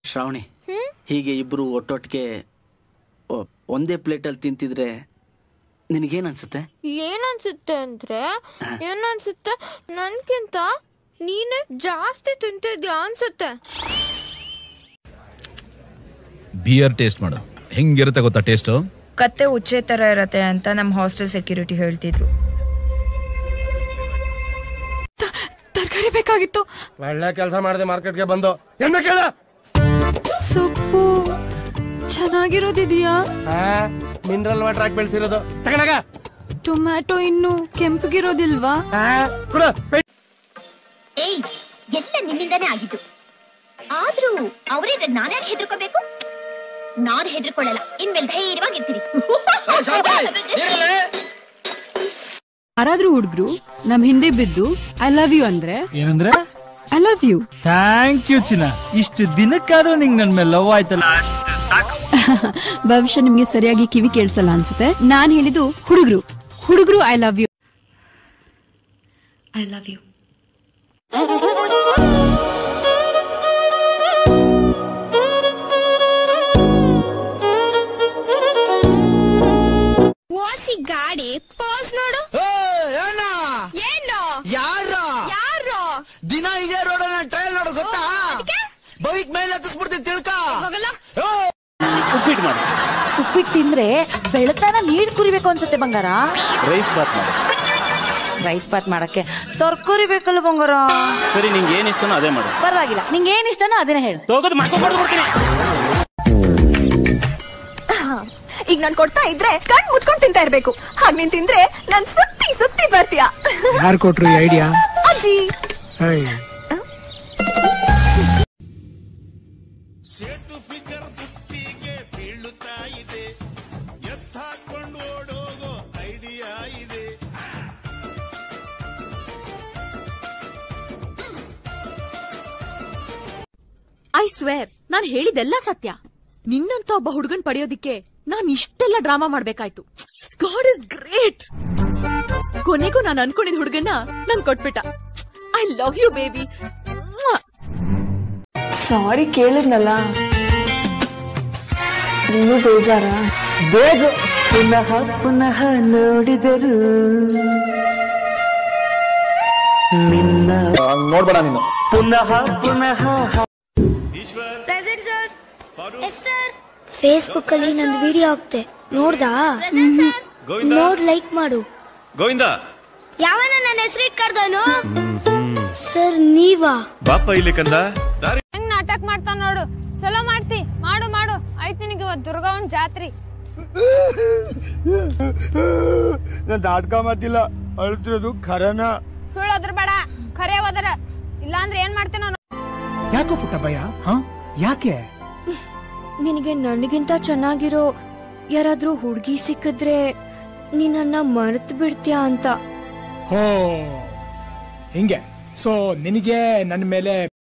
ಶ್ರಾವಣಿ ಹೀಗೆ ಇಬ್ರು ಒಟ್ಟೊಟ್ಟಿಗೆ ಒ- ಒಂದೇ ಪ್ಲೇಟಲ್ಲಿ ತಿಂತಿದ್ರೆ ನಿನಗೇನ್ ಅನ್ಸುತ್ತೆ ಏನನ್ಸುತ್ತೆ ಅಂದ್ರೆ ಏನನ್ಸುತ್ತೆ ನನ್ಗಿಂತ ನೀನೇ ಜಾಸ್ತಿ ತಿಂತಿದ್ಯಾ ಅನ್ಸುತ್ತೆ ಬಿಯರ್ ಟೇಸ್ಟ್ ಮಾಡು ಹೆಂಗಿರುತ್ತೆ ಗೊತ್ತಾ ಟೇಸ್ಟ್ ಕತ್ತೆ ಉಚ್ಚೆ ತರ ಇರತ್ತೆ ಅಂತ ನಮ್ಮ ಹಾಸ್ಟೆಲ್ ಸೆಕ್ಯೂರಿಟಿ ಹೇಳ್ತಿದ್ರು ತರಕಾರಿ ಬೇಕಾಗಿತ್ತು ಒಳ್ಳೆ ಕೆಲಸ ಮಾಡಿದೆ ಮಾರ್ಕೆಟ್ಗೆ ಬಂದು ಎನ್ನ ಕೇಳ ಸೊಪ್ಪು ಚೆನ್ನಾಗಿರೋದಿದೆಯಾ ಮಿನರಲ್ ವಾಟರ್ ಹಾಕಿ ಬೆಳೆಸಿರೋದು ತಗೊಂಡಾಗ ಟೊಮ್ಯಾಟೊ ಇನ್ನು ಕೆಂಪಗಿರೋದಿಲ್ವಾ ಕೊಡ ಏಯ್ ಎಲ್ಲ ನಿನ್ನಿಂದಾನೇ ಆಗಿದ್ದು ಆದ್ರೂ ಅವರಿಗೆ ನಾನೇ ಹೆದರ್ಕೋಬೇಕು ನಾನ್ ಹೆದರ್ಕೊಳ್ಳಲ್ಲ ಇನ್ಮೇಲೆ ಧೈರ್ಯವಾಗಿರ್ತೀರಿ ಯಾರಾದ್ರೂ ಹುಡುಗರು ನಮ್ ಹಿಂದೆ ಬಿದ್ದು ಐ ಲವ್ ಯು ಅಂದ್ರೆ ಏನಂದ್ರೆ I love you thank you ಚಿನ್ನ ಇಷ್ಟು ದಿನಕ್ಕಾದ್ರೂ ನಿಂಗ್ ನನ್ ಮೇಲೆ ಲವ್ ಆಯ್ತಲ್ಲ ಭವಿಷ್ಯ ನಿಮ್ಗೆ ಸರಿಯಾಗಿ ಕಿವಿ ಕೇಳಿಸಲ್ಲ ಅನ್ಸುತ್ತೆ ನಾನ್ ಹೇಳಿದ್ದು ಹುಡುಗರು ಹುಡುಗರು I love you I love you ಓಸಿ ಗಾಡಿ ಪೋಸ್ ನೋಡು ಏನು ಯಾರ ಯಾರು ದಿನ ಇದೇ ರೋಡ್ ಟ್ರಯಲ್ ನೋಡು ಗೊತ್ತಾ ಬೈಕ್ ಮೇಲೆ ಹತ್ತಿಸ್ಬಿಡ್ತೀನಿ ತಿಳ್ಕ ಹೋಗಲ್ಲ ಉಪ್ಪಿಟ್ಟು ಮಾಡಿ ಉಪ್ಪಿಟ್ಟು ತಿಂದ್ರೆ ಬೆಳತನ ನೀರ್ ಕುರಿಬೇಕು ಅನ್ಸುತ್ತೆ ಬಂಗಾರ ರೈಸ್ ಬಾತ್ ಮಾಡಿ ರೈಸ್ ಬಾತ್ ಮಾಡಕ್ಕೆ ತರ್ಕಾರಿ ಬೇಕಲ್ಲ ಬಂಗಾರ ಸರಿ ನಿಂಗೆ ಏನ್ ಇಷ್ಟನೋ ಅದೇ ಮಾಡು ಪರವಾಗಿಲ್ಲ ನಿಂಗೆ ಏನ್ ಇಷ್ಟನೋ ಅದನ್ನ ಹೇಳು ಹೋಗೋದು ಮಾಡ್ಕೊಂಡು ಬಿಡ್ತೀನಿ ಈಗ ನಾನ್ ಕೊಡ್ತಾ ಇದ್ರೆ ಕಣ್ ಮುಚ್ಕೊಂಡ್ ತಿಂತಾ ಇರ್ಬೇಕು ಹಾಗ್ ನೀನ್ ತಿಂದ್ರೆ ನಾನ್ ಸುತ್ತಿ ಸುತ್ತಿ ಬರ್ತೀಯ ಯಾರು ಕೊಟ್ರು ಐಡಿಯಾ ಅಜ್ಜಿ ಐ ಸ್ವೇರ್ ನಾನ್ ಹೇಳಿದೆಲ್ಲ ಸತ್ಯ ನಿನ್ನಂತ ಒಬ್ಬ ಹುಡುಗನ್ ಪಡೆಯೋದಿಕ್ಕೆ ನಾನ್ ಇಷ್ಟೆಲ್ಲ ಡ್ರಾಮಾ ಮಾಡ್ಬೇಕಾಯ್ತು ಗಾಡ್ ಇಸ್ ಗ್ರೇಟ್ ಕೊನೆಗೂ ನಾನು ಅನ್ಕೊಂಡಿದ್ ಹುಡುಗನ್ನ ನಂಗ್ ಕೊಟ್ಬಿಟ್ಟ I love you baby sorry ಕೇಳಿದ್ನಲ್ಲ ನೀನು ಬೇಜಾರ ಬೇಜ ಪುನಃ ಪುನಃ ನೋಡಿದರು ನಿನ್ನ ನೋಡ್ಬೇಡ ನೀನು ಪುನಃ ಪುನಃ present sir yes sir Facebook ಅಲ್ಲಿ ನಂದು ವಿಡಿಯೋ ಹಾಕ್ತೆ ನೋಡ್ದಾ ನೋಡ್ ಲೈಕ್ ಮಾಡು ಗೋವಿಂದ ಯಾವನ ನನ್ನ ಹೆಸರು ಕರ್ದೋನು ಸರ್ ನೀವಾ ಬಾಪ ಇಲ್ಲಿ ಕಂದ ದಾರಿ ಹೆಂಗ್ ನಾಟಕ ಮಾಡ್ತಾ ನೋಡು ಚಲೋ ಮಾಡ್ತಿ ಮಾಡು ಮಾಡು ಆಯ್ತು ನಿನಗೆ ಇವತ್ತು ದುರ್ಗವನ್ ಜಾತ್ರಿ ನಾನು ನಾಟಕ ಮಾಡ್ತಿಲ್ಲ ಅಳ್ತಿರೋದು ಖರನ ಸುಳ್ಳು ಅದ್ರ ಬೇಡ ಖರೆ ಹೋದ್ರ ಇಲ್ಲಾಂದ್ರೆ ಏನ್ ಮಾಡ್ತೇನೆ ನಾನು ಯಾಕೋ ಪುಟ್ಟ ಭಯ ಹ ಯಾಕೆ ನಿನಗೆ ನನಗಿಂತ ಚೆನ್ನಾಗಿರೋ ಯಾರಾದ್ರೂ ಹುಡುಗಿ ಸಿಕ್ಕಿದ್ರೆ ನೀನನ್ನ ಮರೆತು ಬಿಡ್ತೀಯಾ ಅಂತ ಹೋ ಹಿಂಗೆ ಸೊ ನಿನಗೆ ನನ್ನ ಮೇಲೆ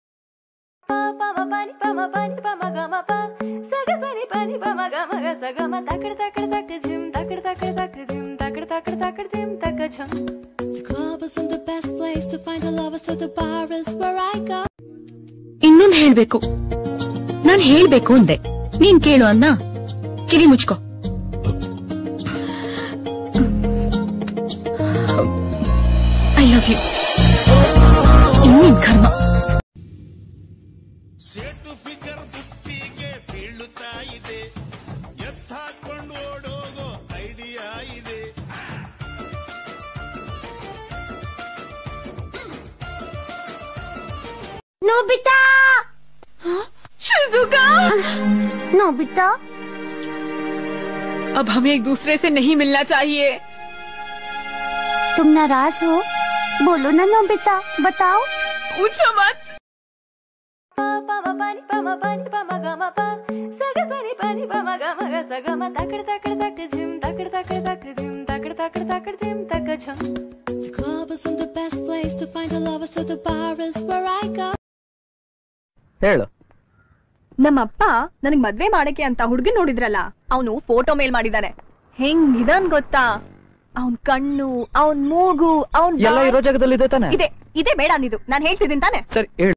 ಇನ್ನೊಂದ್ ಹೇಳ್ಬೇಕು ನಾನ್ ಹೇಳ್ಬೇಕು ಅಂದೆ ನೀನ್ ಕೇಳು ಅನ್ನ ಕಿವಿ ಮುಚ್ಕೋ ಐ ಲವ್ ಯು ಇನ್ನೇನ್ ಕರ್ಮ ನೋಬಿತಾ ಶಿಜುಕಾ ನೋಬಿತಾ अब हमें एक दूसरे से नहीं मिलना चाहिए तुम नाराज हो बोलो ना नोबिता बताओ पूछो मत ಹೇಳು ನಮ್ಮಪ್ಪ ನನಗ್ ಮದ್ವೆ ಮಾಡಕ್ಕೆ ಅಂತ ಹುಡುಗಿ ನೋಡಿದ್ರಲ್ಲ ಅವನು ಫೋಟೋ ಮೇಲ್ ಮಾಡಿದಾನೆ ಹೆಂಗ್ ನಿಧಾನ್ ಗೊತ್ತಾ ಅವನ್ ಕಣ್ಣು ಅವನ್ ಮೂಗು ಅವನ್ ಎಲ್ಲ ಇರೋ ಜಾಗದಲ್ಲಿ ಇದೆ ತಾನೆ ಇದೆ ಇದೇ ಬೇಡ ಅಂದಿದ್ದು ನಾನ್ ಹೇಳ್ತಿದ್ದೀನಿ ತಾನೆ ಸರಿ ಹೇಳು